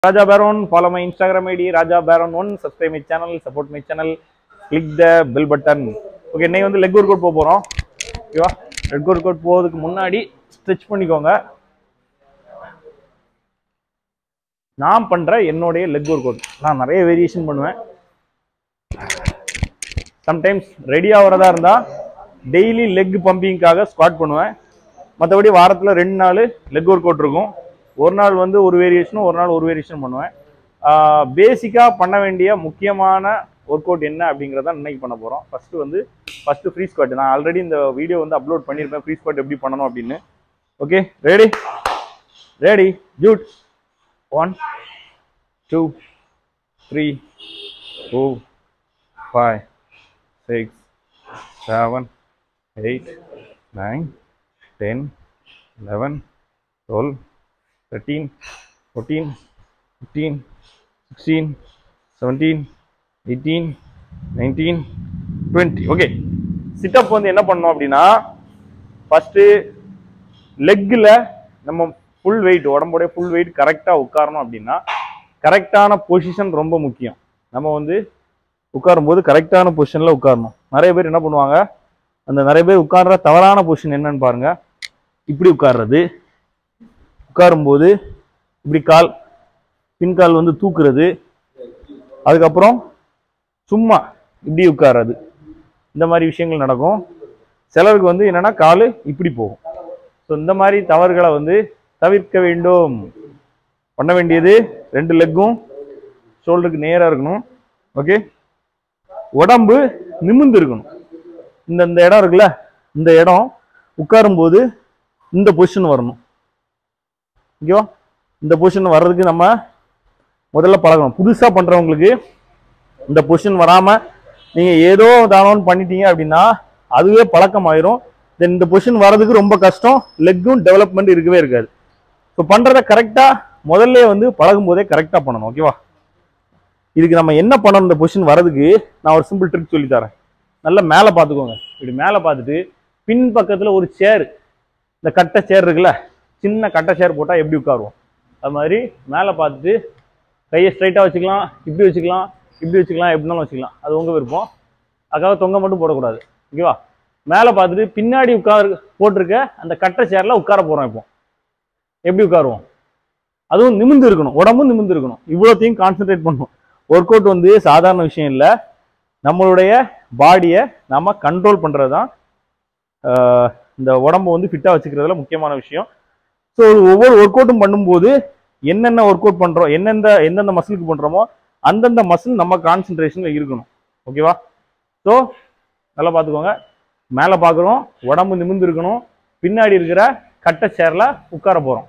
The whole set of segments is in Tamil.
Raja Baron, follow my Instagram ID, Raja Baron 1, subscribe my channel, support my channel, click the bell button. Okay இன்னைக்கு வந்து லெக் ஒர்க் அவுட் போக போகிறோம் ஓகேவா லெக் ஒர்க் அவுட் போகிறதுக்கு முன்னாடி ஸ்ட்ரெச் பண்ணிக்கோங்க நான் பண்ணுற என்னுடைய லெக் ஒர்க் அவுட் நான் நிறைய வேரியேஷன் பண்ணுவேன் சம்டைம்ஸ் ரெடி ஆகிறதா இருந்தால் டெய்லி லெக் பம்பிங்காக ஸ்குவாட் பண்ணுவேன் மற்றபடி வாரத்தில் ரெண்டு நாள் லெக் ஒர்க் அவுட் இருக்கும் ஒரு நாள் வந்து ஒரு வேரியேஷனும் ஒரு நாள் ஒரு வேரியேஷன் பண்ணுவேன் பேசிக்காக பண்ண வேண்டிய முக்கியமான ஒர்க் அவுட் என்ன அப்படிங்கிறத இன்னைக்கு பண்ண போகிறோம் ஃபஸ்ட்டு வந்து ஃபஸ்ட்டு ஃப்ரீ ஸ்குவாட் நான் ஆல்ரெடி இந்த வீடியோ வந்து அப்லோட் பண்ணியிருப்பேன் ஃப்ரீ ஸ்குவாட் எப்படி பண்ணணும் அப்படின்னு ஓகே ரெடி ரெடி ஜூட் one two three four five six seven eight nine ten eleven twelve thirteen fourteen fifteen sixteen seventeen eighteen nineteen twenty okay sit up வந்து என்ன பண்ணோம் அப்படின்னா ஃபஸ்ட்டு லெக்கில் நம்ம ஃபுல் வெயிட் உடம்போடைய ஃபுல் வெயிட் கரெக்டாக உட்காரணும் அப்படின்னா கரெக்டான பொசிஷன் ரொம்ப முக்கியம் நம்ம வந்து உட்காரும்போது கரெக்டான பொசிஷனில் உட்காரணும் நிறைய பேர் என்ன பண்ணுவாங்க அந்த நிறைய பேர் உட்கார்ற தவறான பொசிஷன் என்னன்னு பாருங்க இப்படி உட்கார்றது உட்காரும்போது இப்படி கால் பின்கால் வந்து தூக்குறது அதுக்கப்புறம் சும்மா இப்படி உட்கார்றது இந்த மாதிரி விஷயங்கள் நடக்கும் சிலருக்கு வந்து என்னன்னா கால் இப்படி போகும் ஸோ இந்த மாதிரி தவறுகளை வந்து தவிர்க்க வேண்டும் பண்ண வேண்டியது ரெண்டு லெக்கும் ஷோல்டருக்கு நேராக இருக்கணும் ஓகே உடம்பு நிமிர்ந்து இருக்கணும் இந்த இந்த இடம் இருக்குல்ல இந்த இடம் உட்காரும்போது இந்த பொசிஷன் வரணும் ஓகேவா இந்த பொசிஷன் வர்றதுக்கு நம்ம முதல்ல பழகணும் புதுசாக பண்ணுறவங்களுக்கு இந்த பொசிஷன் வராமல் நீங்கள் ஏதோ தானோன்னு பண்ணிட்டீங்க அப்படின்னா அதுவே பழக்கமாயிரும் தென் இந்த பொசிஷன் வர்றதுக்கு ரொம்ப கஷ்டம் லெக்கும் டெவலப்மெண்ட் இருக்கவே இருக்காது ஸோ பண்ணுறத கரெக்டாக முதல்ல வந்து பழகும் போதே கரெக்டாக பண்ணணும் ஓகேவா இதுக்கு நம்ம என்ன பண்ணணும் இந்த பொசிஷன் வரதுக்கு நான் ஒரு சிம்பிள் ட்ரிக் சொல்லி தரேன் நல்லா மேலே பார்த்துக்கோங்க இப்படி மேலே பார்த்துட்டு பின் பக்கத்தில் ஒரு சேர் இந்த கட்டை சேர் இருக்குல்ல சின்ன கட்டை சேர் போட்டால் எப்படி உட்காருவோம் அது மாதிரி மேலே பார்த்துட்டு கையை ஸ்ட்ரைட்டாக வச்சுக்கலாம் இப்படி வச்சுக்கலாம் இப்படி வச்சுக்கலாம் எப்படினாலும் வச்சுக்கலாம் அது உங்கள் விருப்பம் அதுக்காக தொங்க மட்டும் போடக்கூடாது ஓகேவா மேலே பார்த்துட்டு பின்னாடி உட்கார் போட்டிருக்க அந்த கட்டை சேரில் உட்கார போகிறோம் இப்போ எப்படி உட்காருவோம் அதுவும் நிமிர்ந்து இருக்கணும் உடம்பும் நிமிர்ந்து இருக்கணும் இவ்வளோத்தையும் கான்சென்ட்ரேட் பண்ணணும் ஒர்க் அவுட் வந்து சாதாரண விஷயம் இல்லை நம்மளுடைய பாடியை நம்ம கண்ட்ரோல் பண்ணுறது தான் ஆஹ், இந்த உடம்பை வந்து ஃபிட்டாக வச்சுக்கிறதுல முக்கியமான விஷயம் ஸோ ஒவ்வொரு ஒர்க் அவுட்டும் பண்ணும்போது என்னென்ன ஒர்க் அவுட் பண்ணுறோம் எந்தெந்த எந்தெந்த மசிலுக்கு பண்ணுறோமோ அந்தந்த மசில் நம்ம கான்சென்ட்ரேஷனில் இருக்கணும் ஓகேவா ஸோ நல்லா பார்த்துக்கோங்க மேலே பார்க்குறோம் உடம்பு நிமிர்ந்து இருக்கணும் பின்னாடி இருக்கிற கட்டை சேரில் உட்கார போகிறோம்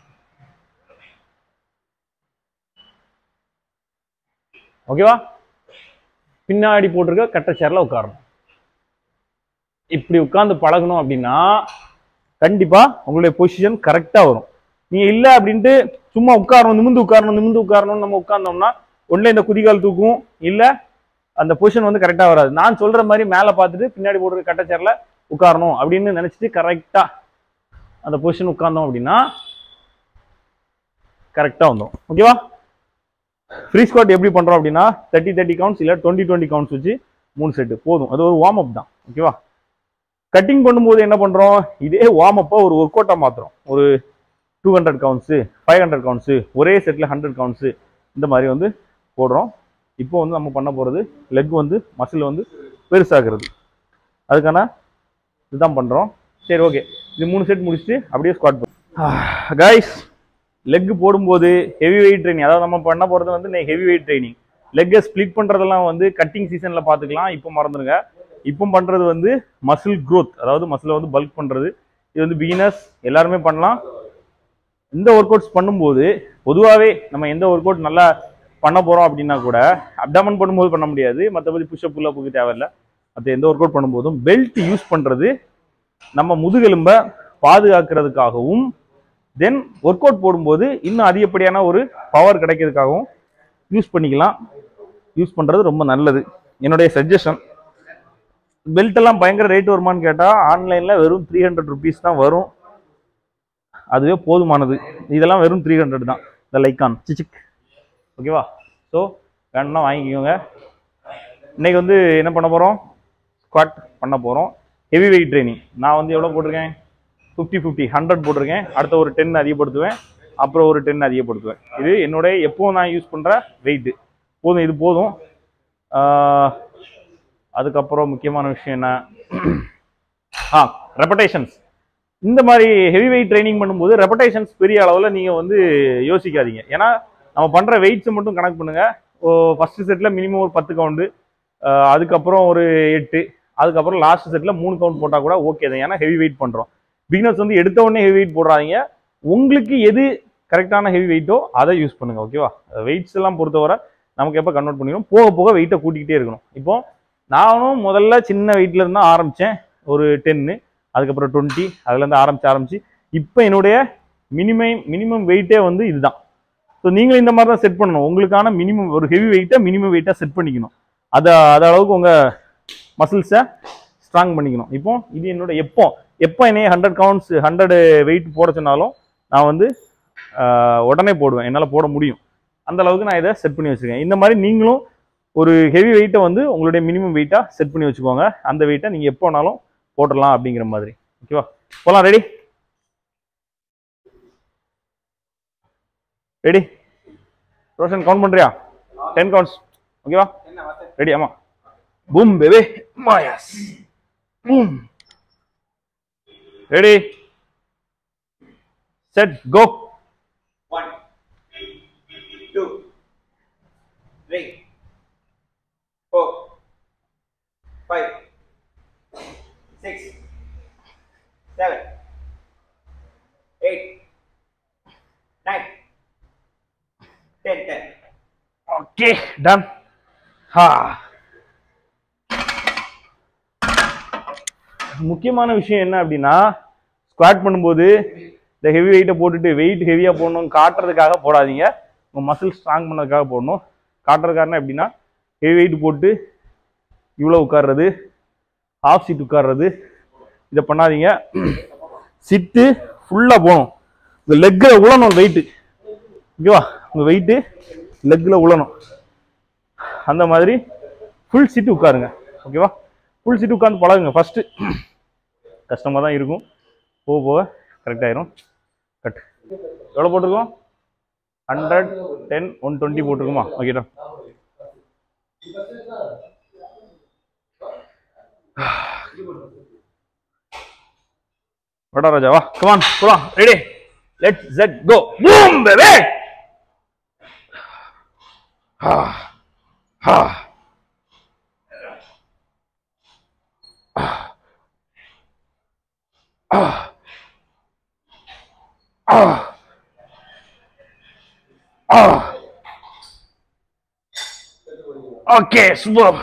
ஓகேவா பின்னாடி போட்டிருக்க கட்டை சேர்ல உட்காரணும் இப்படி உட்கார்ந்து பழகணும் அப்படின்னா கண்டிப்பா உங்களுடைய பொசிஷன் கரெக்டா வரும் நீங்க இல்ல அப்படின்ட்டு சும்மா உட்காரணும் நிமிந்து உட்காரணும் நிமிந்து உட்காரணும் நம்ம உட்கார்ந்தோம்னா ஒண்ணுல இந்த குதிகால் தூக்கும் இல்ல அந்த பொசிஷன் வந்து கரெக்டா வராது நான் சொல்ற மாதிரி மேல பார்த்துட்டு பின்னாடி போட்டிருக்க கட்டை சேர்ல உட்காரணும் அப்படின்னு நினைச்சிட்டு கரெக்டா அந்த பொசிஷன் உட்கார்ந்தோம் அப்படின்னா கரெக்டா வந்துடும் ஓகேவா ஃப்ரீ ஸ்குவாட் எப்படி பண்ணுறோம் அப்படின்னா தேர்ட்டி தேர்ட்டி கவுண்ட்ஸ் இல்லை டுவெண்ட்டி டுவெண்ட்டி கவுண்ட்ஸ் வச்சு மூணு செட்டு போதும் அது ஒரு வார்ம் அப் தான் ஓகேவா கட்டிங் பண்ணும்போது என்ன பண்ணுறோம் இதே வார்ம் அப்பை ஒரு ஒர்க் அவுட்டாக மாற்றுறோம் ஒரு two hundred counts five hundred counts ஒரே செட்டில் ஹண்ட்ரட் கவுண்ட்ஸு இந்த மாதிரி வந்து போடுறோம் இப்போ வந்து நம்ம பண்ண போகிறது லெக் வந்து மசில் வந்து பெருசாகிறது அதுக்கான இதுதான் பண்ணுறோம் சரி ஓகே இது மூணு செட் முடிச்சுட்டு அப்படியே ஸ்குவாட் கைஸ் லெக் போடும்போது ஹெவி வெயிட் ட்ரைனிங் அதாவது நம்ம பண்ண போகிறது வந்து ஹெவி வெயிட் ட்ரைனிங் லெக்கை ஸ்ப்ளிட் பண்ணுறதெல்லாம் வந்து கட்டிங் சீசனில் பார்த்துக்கலாம் இப்போ மறந்துடுங்க இப்போ பண்ணுறது வந்து மசில் growth அதாவது மசிலை வந்து பல்க் பண்ணுறது இது வந்து பிகினர்ஸ் எல்லாருமே பண்ணலாம் இந்த ஒர்க் அவுட்ஸ் பண்ணும்போது பொதுவாகவே நம்ம எந்த ஒர்க் அவுட் நல்லா பண்ண போகிறோம் அப்படின்னா கூட அப்டாமன் பண்ணும்போது பண்ண முடியாது மற்றபடி புஷ்அப் புல்லப்புக்கு தேவையில்லை மற்ற எந்த ஒர்க் அவுட் பண்ணும்போதும் பெல்ட் யூஸ் பண்ணுறது நம்ம முதுகெலும்பை பாதுகாக்கிறதுக்காகவும் தென் ஒர்க் அவுட் போடும்போது இன்னும் அதிகப்படியான ஒரு பவர் கிடைக்கிறதுக்காகவும் யூஸ் பண்ணிக்கலாம் யூஸ் பண்ணுறது ரொம்ப நல்லது என்னுடைய சஜஷன் பெல்ட் எல்லாம் பயங்கர ரேட் வருமான்னு கேட்டால் ஆன்லைனில் வெறும் த்ரீ ஹண்ட்ரட் ருபீஸ் தான் வரும் அதுவே போதுமானது இதெல்லாம் வெறும் த்ரீ ஹண்ட்ரட் தான் இந்த லைக்கான் சிச்சிக் ஓகேவா ஸோ வேணும்னா வாங்கிக்கோங்க இன்னைக்கு வந்து என்ன பண்ண போகிறோம் ஸ்குவாட் பண்ண போகிறோம் ஹெவி வெயிட் ட்ரைனிங் நான் வந்து எவ்வளோ போட்டிருக்கேன் ஃபிஃப்டி ஃபிஃப்டி ஹண்ட்ரட் போட்டிருக்கேன் அடுத்த ஒரு டென் அதிகப்படுத்துவேன் அப்புறம் ஒரு டென் அதிகப்படுத்துவேன் இது என்னுடைய எப்போவும் நான் யூஸ் பண்ணுற வெயிட்டு போதும் இது போதும் ஆஹ், அதுக்கப்புறம் முக்கியமான விஷயம் என்ன ஆ ரெப்படேஷன்ஸ் இந்த மாதிரி ஹெவி வெயிட் ட்ரைனிங் பண்ணும்போது ரெப்படேஷன்ஸ் பெரிய அளவில் நீங்கள் வந்து யோசிக்காதீங்க ஏன்னா நம்ம பண்ணுற வெயிட்ஸை மட்டும் கணக்கு பண்ணுங்க ஓ ஃபர்ஸ்ட் செட்டில் மினிமம் ஒரு பத்து கவுண்டு அதுக்கப்புறம் ஒரு எட்டு அதுக்கப்புறம் லாஸ்ட் செட்டில் மூணு கவுண்ட் போட்டால் கூட ஓகே தான் ஏன்னா ஹெவி வெயிட் பண்ணுறோம் பிகினர்ஸ் வந்து எடுத்த உடனே ஹெவி வெயிட் போடுறாதீங்க உங்களுக்கு எது கரெக்டான ஹெவி வெயிட்டோ அதை யூஸ் பண்ணுங்க ஓகேவா வெயிட்ஸ் எல்லாம் பொறுத்தவரை நமக்கு எப்போ கன்வெர்ட் பண்ணிக்கணும் போக போக வெயிட்டை கூட்டிக்கிட்டே இருக்கணும் இப்போ நானும் முதல்ல சின்ன வெயிட்ல இருந்து தான் ஆரம்பித்தேன் ஒரு டென்னு அதுக்கப்புறம் டுவெண்ட்டி அதுலேருந்து ஆரம்பிச்சு ஆரம்பிச்சு இப்போ என்னுடைய மினிமம் மினிமம் வெயிட்டே வந்து இதுதான் ஸோ நீங்களும் இந்த மாதிரி தான் செட் பண்ணணும் உங்களுக்கான மினிமம் ஒரு ஹெவி வெயிட்டை மினிமம் வெயிட்டாக செட் பண்ணிக்கணும் அதை அது அளவுக்கு உங்கள் மசில்ஸை ஸ்ட்ராங் பண்ணிக்கணும் இப்போ இது என்னோட எப்போ எப்போ என்னைய ஹண்ட்ரட் கவுண்ட்ஸ் ஹண்ட்ரட் வெயிட் போட சொன்னாலும் நான் வந்து ஆஹ், உடனே போடுவேன் என்னால் போட முடியும் அந்த அளவுக்கு நான் இதை செட் பண்ணி வச்சுருக்கேன் இந்த மாதிரி நீங்களும் ஒரு ஹெவி வெயிட்டை வந்து உங்களுடைய மினிமம் வெயிட்டாக செட் பண்ணி வச்சுக்கோங்க அந்த வெயிட்டை நீங்கள் எப்போ வேணாலும் போட்டுடலாம் அப்படிங்கிற மாதிரி ஓகேவா போகலாம் ரெடி ரெடி ரோஷன் கவுண்ட் பண்ணுறியா டென் கவுண்ட்ஸ் ஓகேவா ரெடி ஆமா பூம் பேபி மாயாஸ் boom ready set go One, two, three, four, five, six, seven, eight, nine, ten, ten. Okay done ஹா முக்கியமான விஷயம் என்ன அப்படின்னா ஸ்குவாட் பண்ணும்போது இந்த ஹெவி வெயிட்டை போட்டுட்டு வெயிட் ஹெவியாக போடணும் காட்டுறதுக்காக போடாதீங்க உங்கள் மசில் ஸ்ட்ராங் பண்ணதுக்காக போடணும் காட்டுறதுக்காரனா எப்படின்னா ஹெவி வெயிட் போட்டு இவ்வளோ உட்கார்றது ஹாஃப் சீட் உட்கார்றது இதை பண்ணாதீங்க சிட்டு ஃபுல்லாக போகணும் இந்த லெக்கில் உழணும் வெயிட்டு ஓகேவா உங்கள் வெயிட்டு லெக்கில் உழணும் அந்த மாதிரி ஃபுல் சீட்டு உட்காருங்க ஓகேவா ஃபுல் சீட்டு உட்காந்து பழகுங்க ஃபஸ்ட்டு கஷ்டமாக தான் இருக்கும் போக போக கரெக்ட் ஆயிரும் கட் எவ்வளோ போட்டிருக்கோம் ஹண்ட்ரட் டென் ஒன் டுவெண்ட்டி போட்டிருக்குமா ஓகேடா வடா ராஜா வா கமான் போலாம் ready let set go boom baby ha ha ah ah ah okay super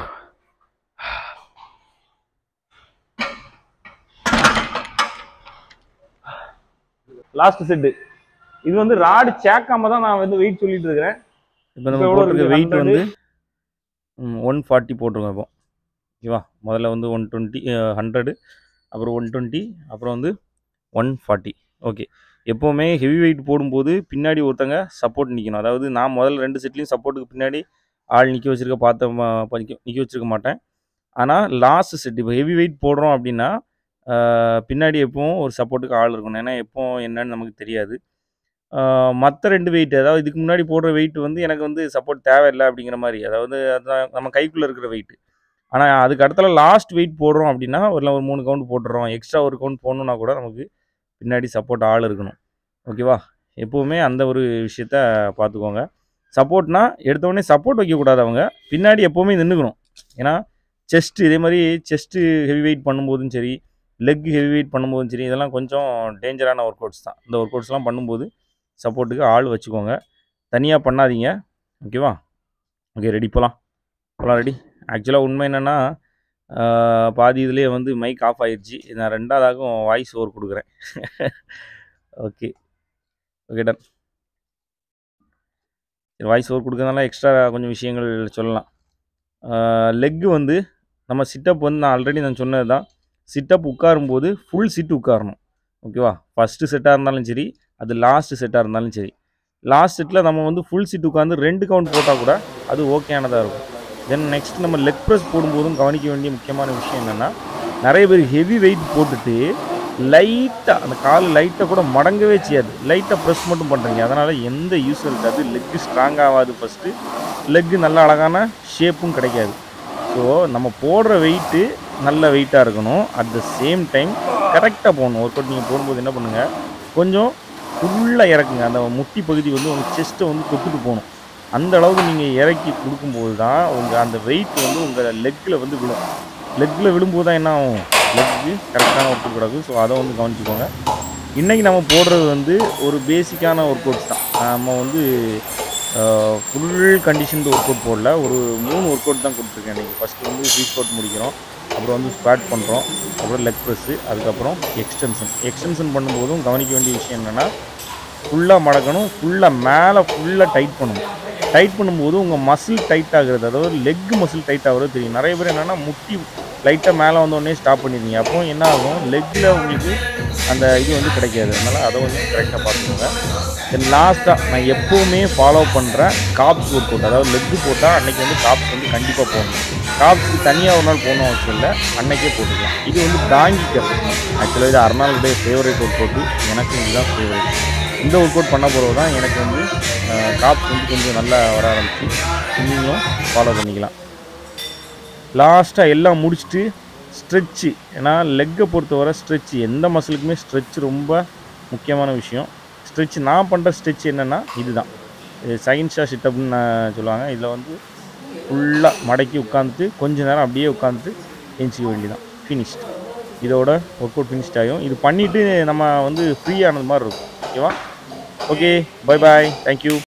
last set இது வந்து ராடு சேக்காம தான் நான் வந்து வெயிட் சொல்லிட்டு இருக்கிறேன் இப்போ நம்ம எவ்வளோ போட்டிருக்க இருக்கு? வெயிட் 100? வந்து ஒன் ஃபார்ட்டி போட்டிருக்கோம் இப்போ ஓகேவா முதல்ல வந்து ஒன் டுவெண்ட்டி ஹண்ட்ரடு அப்புறம் ஒன் டுவெண்ட்டி அப்புறம் வந்து ஒன் ஃபார்ட்டி ஓகே எப்போவுமே ஹெவி வெயிட் போடும்போது பின்னாடி ஒருத்தங்க சப்போர்ட் நிற்கணும் அதாவது நான் முதல்ல ரெண்டு செட்லேயும் சப்போர்ட்டுக்கு பின்னாடி ஆள் நிற்க வச்சிருக்க பார்த்த ம- நிக்க நிற்க வச்சிருக்க மாட்டேன் ஆனால் லாஸ்ட் செட் இப்போ ஹெவி வெயிட் போடுறோம் அப்படின்னா ஆஹ், பின்னாடி எப்பவும் ஒரு சப்போர்ட்டுக்கு ஆள் இருக்கணும் ஏன்னா எப்போ என்னன்னு நமக்கு தெரியாது மற்ற ரெண்டு வெயிட் அதாவது இதுக்கு முன்னாடி போடுற வெயிட் வந்து எனக்கு வந்து சப்போர்ட் தேவையில்லை அப்படிங்கிற மாதிரி அதாவது அதுதான் நம்ம கைக்குள்ளே இருக்கிற வெயிட் ஆனால் அதுக்கு அடுத்தால லாஸ்ட் வெயிட் போடுறோம் அப்படின்னா ஒரு ஒரு மூணு கவுண்ட் போட்டுடுறோம் எக்ஸ்ட்ரா ஒரு கவுண்ட் போடணுன்னா கூட நமக்கு பின்னாடி சப்போர்ட் ஆள் இருக்கணும் ஓகேவா எப்போவுமே அந்த ஒரு விஷயத்த பார்த்துக்கோங்க சப்போர்ட்னா எடுத்தோடனே சப்போர்ட் வைக்கக்கூடாது அவங்க பின்னாடி எப்போவுமே நின்றுக்கணும் ஏன்னா செஸ்ட் இதே மாதிரி செஸ்ட்டு ஹெவி வெயிட் பண்ணும்போதும் சரி லெக் ஹெவி வெயிட் பண்ணும்போதும் சரி இதெல்லாம் கொஞ்சம் டேஞ்சரான ஒர்க் அவுட்ஸ் தான் இந்த ஒர்க் அவுட்ஸ்லாம் பண்ணும்போது சப்போர்ட்டுக்கு ஆள் வச்சுக்கோங்க தனியாக பண்ணாதீங்க ஓகேவா ஓகே ரெடி போகலாம் போகலாம் ரெடி ஆக்சுவலாக உண்மை என்னென்னா பாதி இதுலேயே வந்து மைக் ஆஃப் ஆயிடுச்சு நான் ரெண்டாவதாகவும் வாய்ஸ் ஓவர் கொடுக்குறேன் okay okay done voice over கொடுக்கறதுனால எக்ஸ்ட்ரா கொஞ்சம் விஷயங்கள் சொல்லலாம் லெக்கு வந்து நம்ம சிட்டப் வந்து நான் ஆல்ரெடி நான் சொன்னது தான் சிட்டப் உட்காரும்போது ஃபுல் சிட்டு உட்காரணும் ஓகேவா ஃபஸ்ட்டு செட்டாக இருந்தாலும் சரி அது லாஸ்ட் செட்டாக இருந்தாலும் சரி லாஸ்ட் செட்டில் நம்ம வந்து ஃபுல் சீட் உட்காந்து ரெண்டு கவுண்ட் போட்டால் கூட அது ஓகேயானதாக இருக்கும் தென் நெக்ஸ்ட் நம்ம லெக் ப்ரெஸ் போடும்போதும் கவனிக்க வேண்டிய முக்கியமான விஷயம் என்னென்னா நிறைய பேர் ஹெவி வெயிட் போட்டுட்டு லைட்டாக அந்த கால் லைட்டாக கூட மடங்கவே செய்யாது லைட்டாக ப்ரெஸ் மட்டும் பண்ணுறீங்க அதனால் எந்த யூஸும் இருக்காது லெக்கு ஸ்ட்ராங் ஆகாது ஃபஸ்ட்டு லெக்கு நல்ல அழகான ஷேப்பும் கிடைக்காது ஸோ நம்ம போடுற வெயிட்டு நல்ல வெயிட்டாக இருக்கணும் அட் த சேம் டைம் கரெக்டாக போகணும் ஒர்க் அவுட் நீங்கள் போடும்போது என்ன பண்ணுங்கள் கொஞ்சம் ஃபுல்லாக இறக்குங்க அந்த முட்டி பகுதி வந்து உங்கள் செஸ்ட்டை வந்து தொட்டுட்டு போகணும் அந்த அளவுக்கு நீங்கள் இறக்கி கொடுக்கும்போது தான் உங்கள் அந்த வெயிட் வந்து உங்கள் லெக்கில் வந்து விழும் லெக்கில் விழும்போது தான் என்ன ஆகும் லெக்கு கரெக்டான ஒர்க் அவுட் கிடக்கும் ஸோ அதை வந்து கவனிச்சுக்கோங்க இன்றைக்கி நம்ம போடுறது வந்து ஒரு பேசிக்கான ஒர்க் அவுட்ஸ் தான் நம்ம வந்து ஃபுல் கண்டிஷன் ஒர்க் அவுட் போடல ஒரு மூணு ஒர்க் அவுட் தான் கொடுத்துருக்கேன் இன்றைக்கி ஃபஸ்ட்டு வந்து ஃப்ரீ ஸ்கோட் முடிக்கிறோம் அப்புறம் வந்து ஸ்குவாட் பண்ணுறோம் அப்புறம் லெக் ப்ரெஸ்ஸு அதுக்கப்புறம் எக்ஸ்டென்ஷன் எக்ஸ்டென்ஷன் பண்ணும்போதும் கவனிக்க வேண்டிய விஷயம் என்னென்னா ஃபுல்லாக மடக்கணும் ஃபுல்லாக மேலே ஃபுல்லாக டைட் பண்ணணும் டைட் பண்ணும்போது உங்கள் மசில் டைட் ஆகுறது அதாவது லெக் மசில் டைட் ஆகுறது தெரியும் நிறைய பேர் என்னென்னா முட்டி லைட்டாக மேலே வந்தோடனே ஸ்டாப் பண்ணிடுவீங்க அப்போ என்ன ஆகும் லெக்கில் உங்களுக்கு அந்த இது வந்து கிடைக்காது அதனால் அதை வந்து கரெக்டாக பார்த்துக்கோங்க தென் லாஸ்ட்டாக நான் எப்போவுமே ஃபாலோ பண்ணுறேன் காப்ஸ் ஒர்க் அவுட் அதாவது லெக்கு போட்டால் அன்றைக்கி வந்து காப்ஸ் வந்து கண்டிப்பாக போடணும் காப்ஸ்க்கு தனியாக ஒரு நாள் போகணும் அவசியம் இல்லை அன்னைக்கே போட்டுக்கலாம் இது வந்து தாங்கிக்கிறது ஆக்சுவலாக இது அருணாளுடைய ஃபேவரேட் ஒர்க் அவுட்டு எனக்கு இதுதான் ஃபேவரேட் இந்த ஒர்க் அவுட் பண்ண போகிறது தான் எனக்கு வந்து காப்ஸ் வந்து கொஞ்சம் நல்லா வர ஆரம்பிச்சு நீங்களும் ஃபாலோ பண்ணிக்கலாம் லாஸ்ட்டாக எல்லாம் முடிச்சுட்டு ஸ்ட்ரெச்சு ஏன்னா லெக்கை பொறுத்தவரை ஸ்ட்ரெச் எந்த மசிலுக்குமே ஸ்ட்ரெச் ரொம்ப முக்கியமான விஷயம் ஸ்ட்ரெச் நான் பண்ணுற ஸ்ட்ரெச் என்னென்னா இதுதான் இது செகண்ட் ஷா சிட்டப்னு நான் சொல்லுவாங்க இதில் வந்து ஃபுல்லாக மடக்கி உட்காந்துட்டு கொஞ்ச நேரம் அப்படியே உட்காந்துட்டு எஞ்சிக்க வேண்டியதான் ஃபினிஷ்ட் இதோட ஒர்க் அவுட் ஃபினிஷ்ட் ஆகும் இது பண்ணிவிட்டு நம்ம வந்து ஃப்ரீ ஆனது மாதிரி இருக்கும் ஓகேவா ஓகே பை பாய் தேங்க்யூ